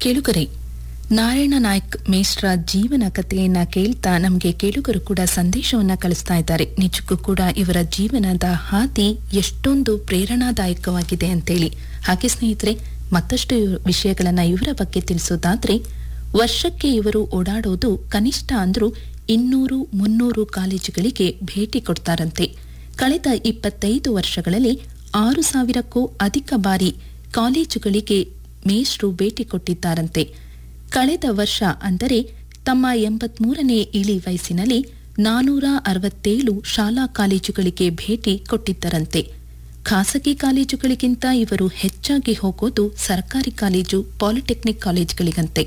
ಕೇಳುಗರೆ ನಾರಾಯಣ ನಾಯ್ಕ್ ಮೇಷ್ರ ಜೀವನ ಕಥೆಯನ್ನ ಕೇಳ್ತಾ ನಮಗೆ ಕೇಳುಗರು ಕೂಡ ಸಂದೇಶವನ್ನ ಕಳಿಸ್ತಾ ಇದ್ದಾರೆ ನಿಜಕ್ಕೂ ಕೂಡ ಇವರ ಜೀವನದ ಹಾದಿ ಎಷ್ಟೊಂದು ಪ್ರೇರಣಾದಾಯಕವಾಗಿದೆ ಅಂತೇಳಿ ಹಾಗೆ ಸ್ನೇಹಿತರೆ ಮತ್ತಷ್ಟು ಇವ್ರ- ವಿಷಯಗಳನ್ನ ಇವರ ಬಗ್ಗೆ ತಿಳಿಸೋದಾದ್ರೆ ವರ್ಷಕ್ಕೆ ಇವರು ಓಡಾಡೋದು ಕನಿಷ್ಠ ಅಂದ್ರೂ ಇನ್ನೂರು ಮುನ್ನೂರು ಕಾಲೇಜುಗಳಿಗೆ ಭೇಟಿ ಕೊಡ್ತಾರಂತೆ ಕಳೆದ ಇಪ್ಪತ್ತೈದು ವರ್ಷಗಳಲ್ಲಿ ಆರು ಸಾವಿರಕ್ಕೂ ಅಧಿಕ ಬಾರಿ ಕಾಲೇಜುಗಳಿಗೆ ಮೇಷ್ರು ಭೇಟಿ ಕೊಟ್ಟಿದ್ದಾರಂತೆ ಕಳೆದ ವರ್ಷ ಅಂದರೆ ತಮ್ಮ ಎಂಬತ್ಮೂರನೇ ಇಳಿ ವಯಸ್ಸಿನಲ್ಲಿ ನಾನೂರ ಅರವತ್ತೇಳು ಶಾಲಾ ಕಾಲೇಜುಗಳಿಗೆ ಭೇಟಿ ಕೊಟ್ಟಿದ್ದರಂತೆ ಖಾಸಗಿ ಕಾಲೇಜುಗಳಿಗಿಂತ ಇವರು ಹೆಚ್ಚಾಗಿ ಹೋಗೋದು ಸರ್ಕಾರಿ ಕಾಲೇಜು ಪಾಲಿಟೆಕ್ನಿಕ್ ಕಾಲೇಜುಗಳಿಗಂತೆ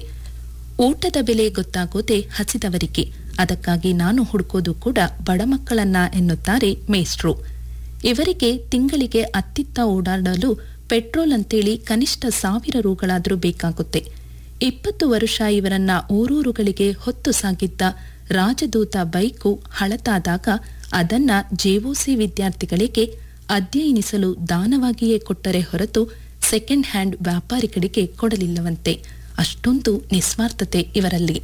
ಊಟದ ಬೆಲೆ ಗೊತ್ತಾಗೋದೇ ಹಸಿದವರಿಗೆ ಅದಕ್ಕಾಗಿ ನಾನು ಹುಡುಕೋದು ಕೂಡ ಬಡ ಮಕ್ಕಳನ್ನ ಎನ್ನುತ್ತಾರೆ ಮೇಷ್ಟ್ರು ಇವರಿಗೆ ತಿಂಗಳಿಗೆ ಅತ್ತಿತ್ತ ಓಡಾಡಲು ಪೆಟ್ರೋಲ್ ಅಂತೇಳಿ ಕನಿಷ್ಠ ಸಾವಿರ ರೂಗಳಾದರೂ ಬೇಕಾಗುತ್ತೆ ಇಪ್ಪತ್ತು ವರ್ಷ ಇವರನ್ನ ಊರೂರುಗಳಿಗೆ ಹೊತ್ತು ಸಾಗಿದ್ದ ರಾಜದೂತ ಬೈಕು ಹಳತಾದಾಗ ಅದನ್ನ ಜೆಒಸಿ ವಿದ್ಯಾರ್ಥಿಗಳಿಗೆ ಅಧ್ಯಯನಿಸಲು ದಾನವಾಗಿಯೇ ಕೊಟ್ಟರೆ ಹೊರತು ಸೆಕೆಂಡ್ ಹ್ಯಾಂಡ್ ವ್ಯಾಪಾರಿಗಳಿಗೆ ಕೊಡಲಿಲ್ಲವಂತೆ ಅಷ್ಟೊಂದು ನಿಸ್ವಾರ್ಥತೆ ಇವರಲ್ಲಿ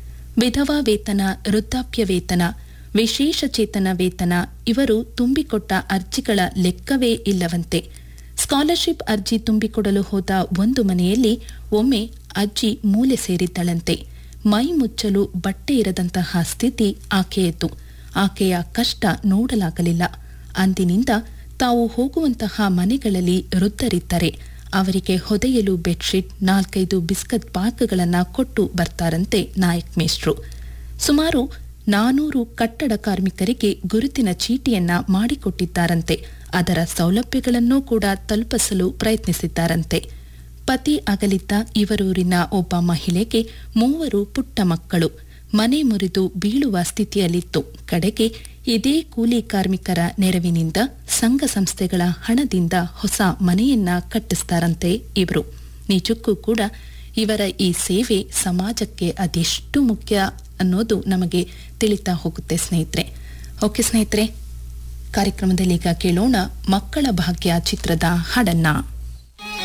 ವಿಧವಾ ವೇತನ ವೃದ್ಧಾಪ್ಯ ವೇತನ ವಿಶೇಷ ಚೇತನ ವೇತನ ಇವರು ತುಂಬಿಕೊಟ್ಟ ಅರ್ಜಿಗಳ ಲೆಕ್ಕವೇ ಇಲ್ಲವಂತೆ ಸ್ಕಾಲರ್ಶಿಪ್ ಅರ್ಜಿ ತುಂಬಿಕೊಡಲು ಹೋದ ಒಂದು ಮನೆಯಲ್ಲಿ ಒಮ್ಮೆ ಅಜ್ಜಿ ಮೂಲೆ ಸೇರಿದ್ದಳಂತೆ ಮೈ ಮುಚ್ಚಲು ಬಟ್ಟೆ ಇರದಂತಹ ಸ್ಥಿತಿ ಆಕೆಯದ್ದು ಆಕೆಯ ಕಷ್ಟ ನೋಡಲಾಗಲಿಲ್ಲ ಅಂದಿನಿಂದ ತಾವು ಹೋಗುವಂತಹ ಮನೆಗಳಲ್ಲಿ ವೃದ್ಧರಿದ್ದರೆ ಅವರಿಗೆ ಹೊದೆಯಲು ಬೆಡ್ಶೀಟ್ ನಾಲ್ಕೈದು ಬಿಸ್ಕತ್ ಪಾಕಗಳನ್ನು ಕೊಟ್ಟು ಬರ್ತಾರಂತೆ ನಾಯಕ್ ಮೇಷ್ಟ್ರು ಸುಮಾರು ನಾನೂರು ಕಟ್ಟಡ ಕಾರ್ಮಿಕರಿಗೆ ಗುರುತಿನ ಚೀಟಿಯನ್ನ ಮಾಡಿಕೊಟ್ಟಿದ್ದಾರಂತೆ ಅದರ ಸೌಲಭ್ಯಗಳನ್ನೂ ಕೂಡ ತಲುಪಿಸಲು ಪ್ರಯತ್ನಿಸಿದ್ದಾರಂತೆ ಪತಿ ಅಗಲಿದ್ದ ಇವರೂರಿನ ಒಬ್ಬ ಮಹಿಳೆಗೆ ಮೂವರು ಪುಟ್ಟ ಮಕ್ಕಳು ಮನೆ ಮುರಿದು ಬೀಳುವ ಸ್ಥಿತಿಯಲ್ಲಿತ್ತು ಕಡೆಗೆ ಇದೇ ಕೂಲಿ ಕಾರ್ಮಿಕರ ನೆರವಿನಿಂದ ಸಂಘ ಸಂಸ್ಥೆಗಳ ಹಣದಿಂದ ಹೊಸ ಮನೆಯನ್ನ ಕಟ್ಟಿಸ್ತಾರಂತೆ ಇವರು ನಿಜಕ್ಕೂ ಕೂಡ ಇವರ ಈ ಸೇವೆ ಸಮಾಜಕ್ಕೆ ಅದೆಷ್ಟು ಮುಖ್ಯ ಅನ್ನೋದು ನಮಗೆ ತಿಳಿತಾ ಹೋಗುತ್ತೆ ಸ್ನೇಹಿತರೆ ಓಕೆ ಸ್ನೇಹಿತರೆ ಕಾರ್ಯಕ್ರಮದಲ್ಲಿ ಈಗ ಕೇಳೋಣ ಮಕ್ಕಳ ಭಾಗ್ಯ ಚಿತ್ರದ ಹಾಡನ್ನ